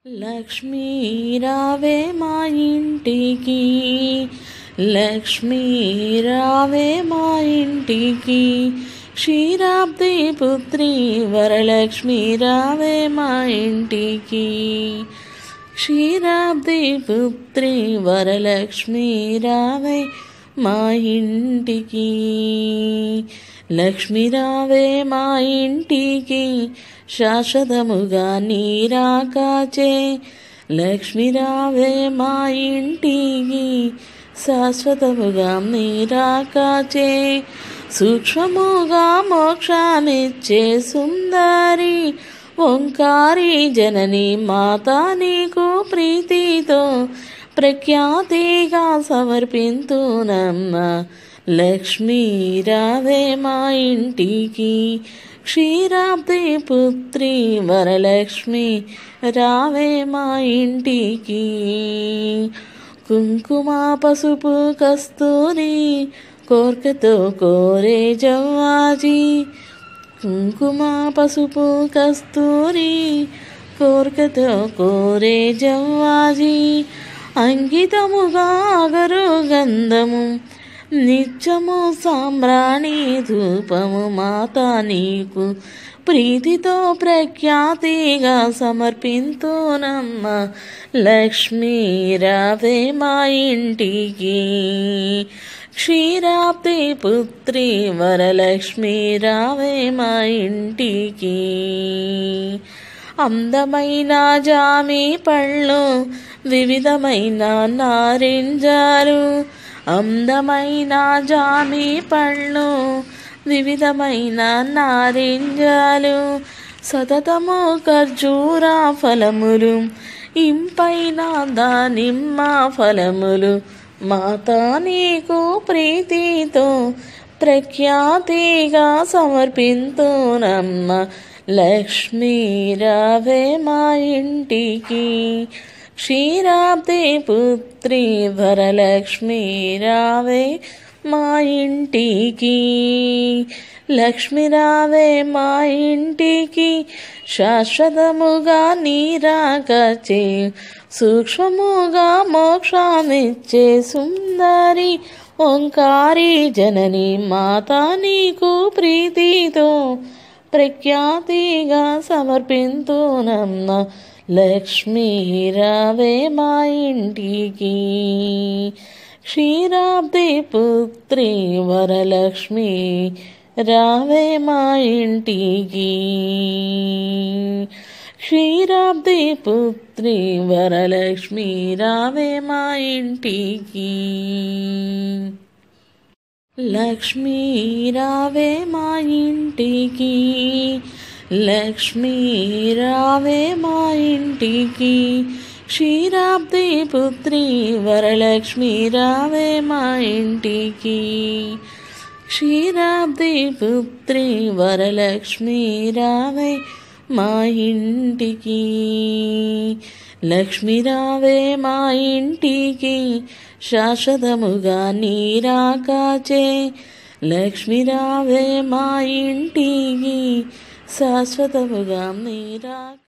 లక్ష్మీ రావే మా ఇంటికి లక్ష్మీ రావే మా ఇంటికి క్షీరాబ్ది పుత్రి వరలక్ష్మి రావే మా ఇంటికి క్షీరాబ్ది పుత్రి వరలక్ష్మి రావే మా ఇంటికి లక్ష్మి రావే మా ఇంటికి శాశ్వతముగా నీరాకాచే లక్ష్మి రావే మా ఇంటికి శాశ్వతముగా నీరాకాచే సూక్ష్మముగా మోక్షాన్నిచ్చే సుందరి ఓంకారి జనని మాత నీకు ప్రీతితో ప్రఖ్యాతిగా సమర్పింతునమ్మ లక్ష్మీ రావే మా ఇంటికి క్షీరాబ్ది పుత్రి వరలక్ష్మి రావే మా ఇంటికి కుంకుమ పసుపు కస్తూరి కోర్కతో కోరే జవ్వాజీ కుంకుమ పసుపు కస్తూరి కోర్కతో కోరే జవ్వాజీ అంకితముగా అగరు గంధము నిత్యము సాంబ్రాణి ధూపము మాత నీకు ప్రీతితో ప్రఖ్యాతిగా సమర్పింతునమ్మ లక్ష్మీ రావే మా ఇంటికి క్షీరాబ్ది పుత్రి వరలక్ష్మి రావే మా ఇంటికి అందమైన జామి పళ్ళు వివిధమైన నారింజాలు అందమైన జామి పళ్ళు వివిధమైన నారింజాలు సతతము ఖర్జూర ఫలములు ఇంపైన దానిమ్మ ఫలములు మాత నీకు ప్రీతితో ప్రఖ్యాతిగా సమర్పింతునమ్మ లక్ష్మీ రావే మా ఇంటికి క్షీరాబ్ది పుత్రి వరలక్ష్మి రావే మా ఇంటికి లక్ష్మి రావే మా ఇంటికి శాశ్వతముగా నీరాకచే సూక్ష్మముగా మోక్షాన్నిచ్చే సుందరి ఓంకారి జనని మాత నీకు ప్రీతితో ప్రఖ్యాతిగా సమర్పింతునమ్మ లక్ష్మీ రావే మా ఇంటికి క్షీరాబ్ది పుత్రి వరలక్ష్మి రావే మా ఇంటికి క్షీరాబ్ది పుత్రి వరలక్ష్మి రావే మా ఇంటికి లక్ష్మీ రావే మా ఇంటికి లక్ష్మీ రావే మా ఇంటికి క్షీరాబ్ది పుత్రి వరలక్ష్మి రావే మా ఇంటికి క్షీరాబ్ది పుత్రి వరలక్ష్మి రావే మా ఇంటికి లక్ష్మి రావే మా ఇంటికి శాశ్వతముగా నీరాకాచే లక్ష్మి రావే మా ఇంటికి శాశ్వతముగా నీరా